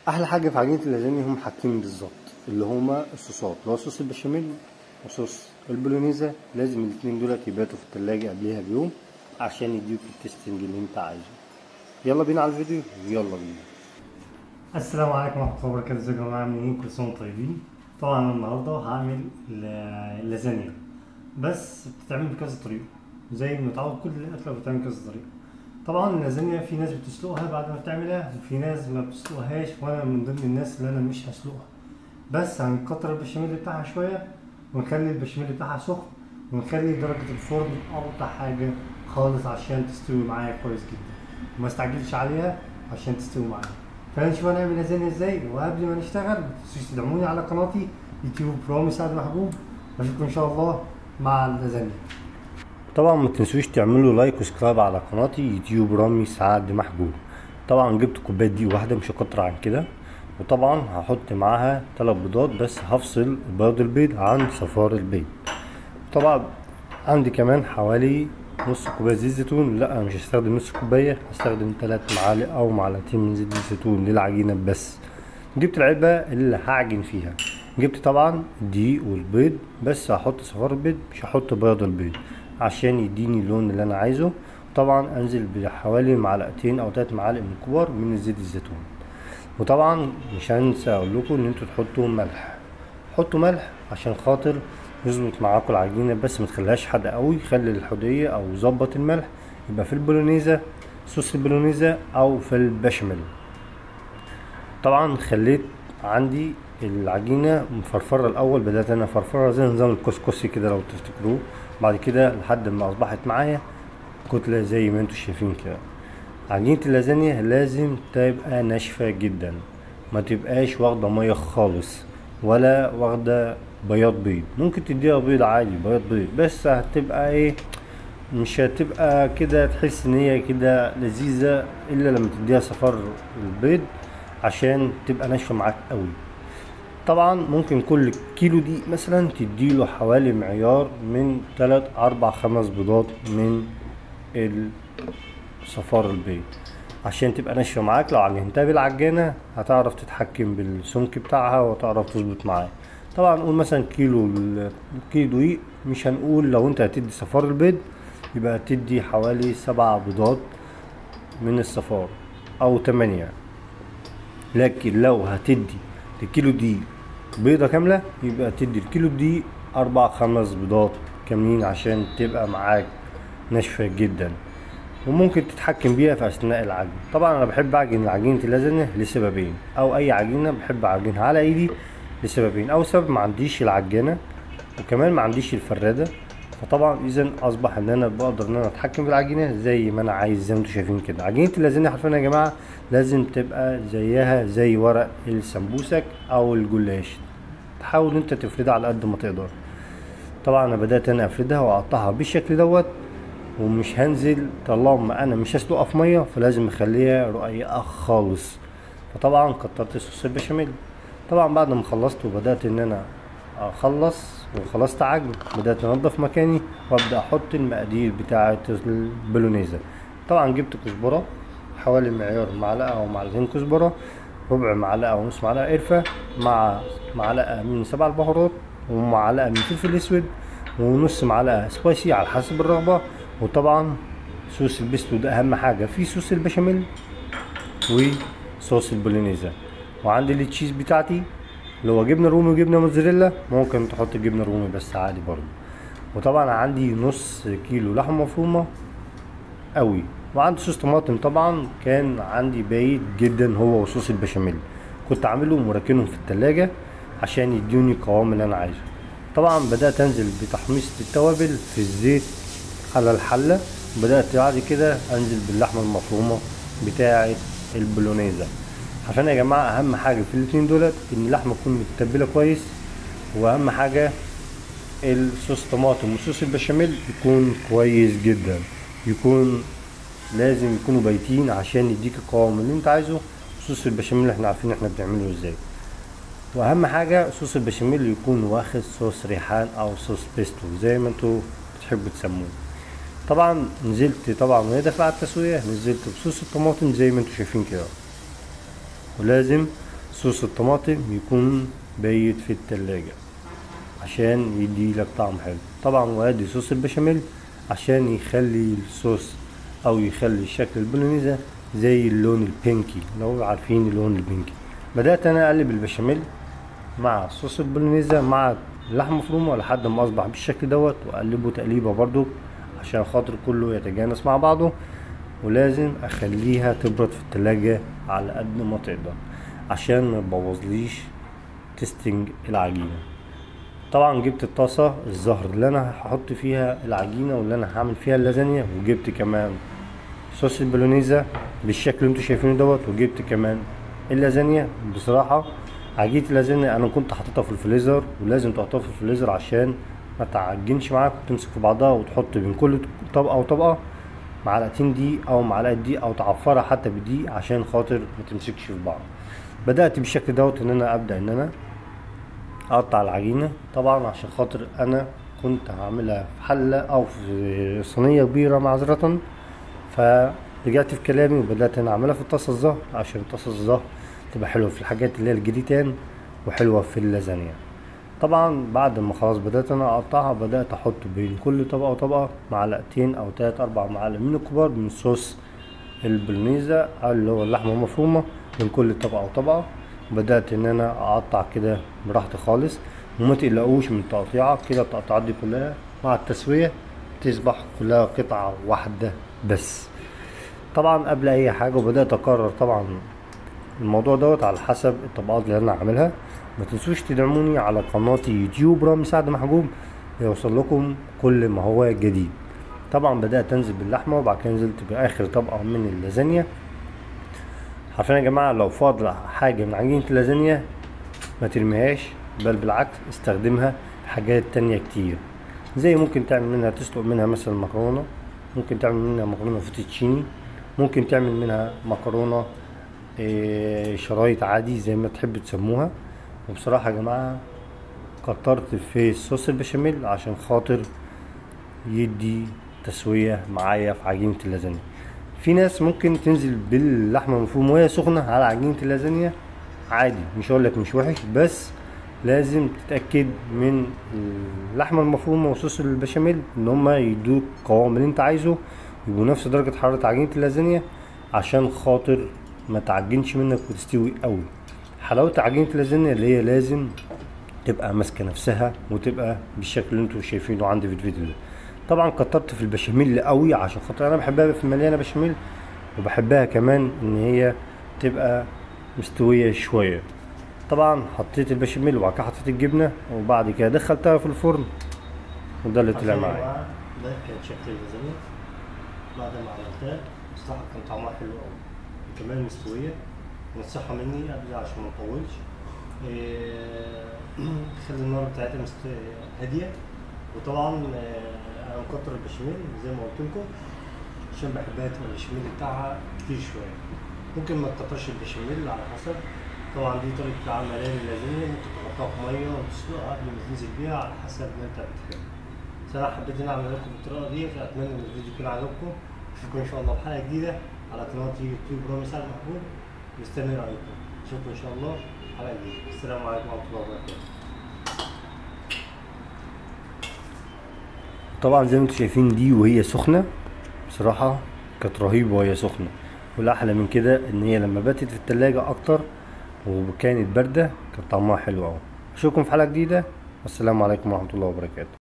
احلى حاجه في عجينه اللازانيا هم حاجتين بالظبط اللي هما الصوصات اللي هو صوص البشاميل وصوص البولونيزا لازم الاتنين دولت يباتوا في التلاجة قبلها بيوم عشان يديوك التستنج اللي انت عايزه يلا بينا على الفيديو يلا بينا السلام عليكم ورحمه الله وبركاته ازيكم يا جماعه عاملين كل سنه وانتم طيبين طبعا أنا النهارده هعمل ل- لازانيا بس بتتعمل بكذا طريقه زي ما متعود كل الاكله بتتعمل بكذا طريقه طبعا اللازانيا في ناس بتسلقها بعد ما بتعملها وفي ناس ما بتسلقهاش وانا من ضمن الناس اللي انا مش هسلقها بس هنكتر البشاميل بتاعها شويه ونخلي البشاميل بتاعها سخن ونخلي درجه الفرن اوطى حاجه خالص عشان تستوي معايا كويس جدا وما استعجلش عليها عشان تستوي معايا فنشوف هنعمل لازانيا ازاي وقبل ما نشتغل متنسوش تدعموني على قناتي يوتيوب برامي سعد محبوب واشوفكم ان شاء الله مع اللازانيا طبعا ما تنسوش تعملوا لايك وسبسكرايب على قناتي يوتيوب رامي سعد محبوب طبعا جبت كوبايه دي واحده مش هكتر عن كده وطبعا هحط معاها ثلاث بيضات بس هفصل بيض البيض عن صفار البيض طبعا عندي كمان حوالي نص كوبايه زيت زيتون لا انا مش هستخدم نص كوبايه هستخدم ثلاث معالق او معلقتين من زيت الزيتون للعجينه بس جبت العلبه اللي هعجن فيها جبت طبعا الدقيق والبيض بس هحط صفار البيض مش هحط بيض البيض عشان يديني اللون اللي انا عايزه طبعا انزل بحوالي معلقتين او ثلاث معالق من كبار من زيت الزيتون وطبعا مش هنسى اقول لكم ان انتوا تحطوا ملح حطوا ملح عشان خاطر يظبط معاكم العجينه بس ما تخليهاش حادقه قوي خلي الحديه او ظبط الملح يبقى في البولونيزا صوص البولونيزا او في البشاميل طبعا خليت عندي العجينه مفرفره الاول بدات انا افرفرها زي نظام الكسكسي كده لو تفتكروه بعد كده لحد ما اصبحت معايا كتله زي ما انتم شايفين كده عجينه اللازانيا لازم تبقى ناشفه جدا ما تبقاش واخده ميه خالص ولا واخده بياض بيض ممكن تديها بيض عادي بياض بيض بس هتبقى ايه مش هتبقى كده تحس ان هي كده لذيذه الا لما تديها صفار البيض عشان تبقى ناشفه معاك قوي طبعا ممكن كل كيلو دي مثلا تديله حوالي معيار من 3 4 5 بيضات من صفار البيض عشان تبقى ناشفه معاك لو عجنتها بالعجانه هتعرف تتحكم بالسمك بتاعها وتعرف تظبط معاك طبعا نقول مثلا كيلو كيلو دقيق مش هنقول لو انت هتدي صفار البيض يبقى تدي حوالي سبع بيضات من الصفار او تمانية لكن لو هتدي الكيلو دي بيضة كاملة يبقى تدي الكيلو دي أربع خمس بيضات كاملين عشان تبقى معاك ناشفة جدا وممكن تتحكم بيها في أثناء العجن طبعا أنا بحب أعجن عجينة اللازانيا لسببين أو أي عجينة بحب أعجنها على إيدي لسببين أول سبب ما عنديش العجانة وكمان ما عنديش الفرادة فطبعا اذا اصبح ان انا بقدر ان انا اتحكم في العجينه زي ما انا عايز زي ما انتم شايفين كده عجينه اللازانيا حرفيا يا جماعه لازم تبقى زيها زي ورق السمبوسك او الجلاش تحاول انت تفردها على قد ما تقدر طبعا انا بدات انا افردها واقطعها بالشكل دوت ومش هنزل طالما انا مش هسلقها في ميه فلازم اخليها رقيقه خالص فطبعا كترت صوص البشاميل طبعا بعد ما خلصت وبدات ان انا اخلص وخلصت عجن بدات انضف مكاني وابدا احط المقادير بتاعه البولونيزا طبعا جبت كزبره حوالي معيار معلقه او معلقتين كزبره ربع معلقه ونص معلقه قرفه مع معلقه من سبع البهارات ومعلقه من فلفل اسود ونص معلقه سبايسي على حسب الرغبه وطبعا صوص البيستو ده اهم حاجه في صوص البشاميل وصوص البولونيزا وعندي التشيز بتاعتي اللي هو جبنه رومي وجبنه موتزاريلا ممكن تحط جبنه رومي بس عادي برضه وطبعا عندي نص كيلو لحمه مفرومه قوي وعندي صوص طماطم طبعا كان عندي بايت جدا هو وصوص البشاميل كنت عاملهم وراكنهم في التلاجة عشان يدوني القوام اللي انا عايزه طبعا بدات انزل بتحميصه التوابل في الزيت على الحله بدات بعد كده انزل باللحمه المفرومه بتاعه البولونيزا عشان يا جماعه اهم حاجه في الاتنين دولت ان اللحمه تكون متبله كويس واهم حاجه الصوص طماطم وصوص البشاميل يكون كويس جدا يكون لازم يكونوا بايتين عشان يديك القوام اللي انت عايزه صوص البشاميل احنا عارفين احنا بنعمله ازاي واهم حاجه صوص البشاميل يكون واخد صوص ريحان او صوص بيستو زي ما انتوا بتحبوا تسموه طبعا نزلت طبعا وهي دافعه التسويه نزلت بصوص الطماطم زي ما انتوا شايفين كده ولازم صوص الطماطم يكون بايت في التلاجة عشان يدي لك طعم حلو طبعا وادي صوص البشاميل عشان يخلي الصوص او يخلي شكل البولونيزا زي اللون البينكي لو عارفين اللون البينكي بدأت انا اقلب البشاميل مع صوص البولونيزا مع اللحمة مفرومة لحد ما اصبح بالشكل دوت واقلبه تقليبة برضو عشان خاطر كله يتجانس مع بعضه ولازم اخليها تبرد في التلاجة على قد ما تقدر عشان ما تبوظليش تستنج العجينة طبعا جبت الطاسة الزهر اللي انا هحط فيها العجينة واللي انا هعمل فيها اللازانيا وجبت كمان صوص البولونيزا بالشكل اللي انتوا شايفينه دوت وجبت كمان اللازانيا بصراحة عجينة اللازانيا انا كنت حاططها في الفريزر ولازم تحطها في الفريزر عشان ما تعجنش معاك وتمسك في بعضها وتحط بين كل طبقة وطبقة معلقتين دقيق او معلقة دقيق او تعفرها حتى بدقيق عشان خاطر ما تمسكش في بعض بدأت بالشكل دوت ان انا ابدأ ان انا اقطع العجينة طبعا عشان خاطر انا كنت هعملها في حلة او في صينية كبيرة معذرة فرجعت في كلامي وبدأت انا اعملها في الطاسة الزهر عشان الطاسة الزهر تبقى حلوة في الحاجات اللي هي الجريتان وحلوة في اللازانيا طبعا بعد ما خلاص بدأت انا اقطعها بدأت احط بين كل طبقة وطبقة معلقتين او تلات اربع معالق من الكبار من صوص البولنيزا اللي هو اللحمة المفرومة من كل طبقة وطبقة بدأت ان انا اقطع كده براحتي خالص وما تقلقوش من التقطيعة كده التقطيعات دي كلها مع التسوية تصبح كلها قطعة واحدة بس طبعا قبل اي حاجة وبدأت اكرر طبعا الموضوع دوت على حسب الطبقات اللي انا عاملها ما تنسوش تدعموني على قناتي يوتيوب رامي سعد محجوب يوصل لكم كل ما هو جديد طبعا بدأت انزل باللحمة وبعد كده نزلت باخر طبقة من اللازانيا عارفين يا جماعة لو فاضل حاجة من عجينة اللازانيا ما ترميهاش بل بالعكس استخدمها في حاجات تانية كتير زي ممكن تعمل منها تسلق منها مثلا مكرونة ممكن تعمل منها مكرونة فوتوتشيني ممكن تعمل منها مكرونة إيه شرايط عادي زي ما تحب تسموها وبصراحة يا جماعة كترت في صوص البشاميل عشان خاطر يدي تسوية معايا في عجينة اللازانيا في ناس ممكن تنزل باللحمة المفرومة وهي سخنة على عجينة اللازانيا عادي مش هقول لك مش وحش بس لازم تتأكد من اللحمة المفرومة وصوص البشاميل ان هما يدوك القوام اللي انت عايزه يبقوا نفس درجة حرارة عجينة اللازانيا عشان خاطر ما تعجنش منك وتستوي قوي حلاوة عجينة اللازانيا اللي هي لازم تبقى ماسكة نفسها وتبقى بالشكل اللي انتوا شايفينه عندي في الفيديو ده طبعا كترت في البشاميل قوي عشان خاطر انا بحبها في مليانة بشاميل وبحبها كمان ان هي تبقى مستوية شوية طبعا حطيت البشاميل وبعد كده حطيت الجبنة وبعد كده دخلتها في الفرن وده اللي طلع معايا ده كان شكل اللازانيا بعد ما عملتها بصراحة كان طعمها حلو قوي كمان مستوية نصيحة مني قبل عشان ما نطولش إيه، خلي النار بتاعتها مست... هادية وطبعا آه، انا مكتر البشاميل زي ما قلت لكم عشان بحبها تبقى البشاميل بتاعها كتير شوية ممكن ما تكترش البشاميل على حسب طبعا دي طريقة عمل اللازانيا ممكن تحطها في مية وتسلقها قبل ما تنزل بيها على حسب ما انت بتحب صراحة حبيت ان اعمل لكم بالطريقة دي فاتمنى ان الفيديو يكون عجبكم اشوفكم ان شاء الله في حلقة جديدة على قناة يوتيوب رامي سعد محمود مستني رأيكم اشوفكم ان شاء الله في حلقة جديدة السلام عليكم ورحمة الله وبركاته طبعا زي ما انتم شايفين دي وهي سخنة بصراحة كانت رهيبة وهي سخنة والأحلى من كده إن هي لما باتت في التلاجة أكتر وكانت باردة كان طعمها حلو أوي أشوفكم في حلقة جديدة والسلام عليكم ورحمة الله وبركاته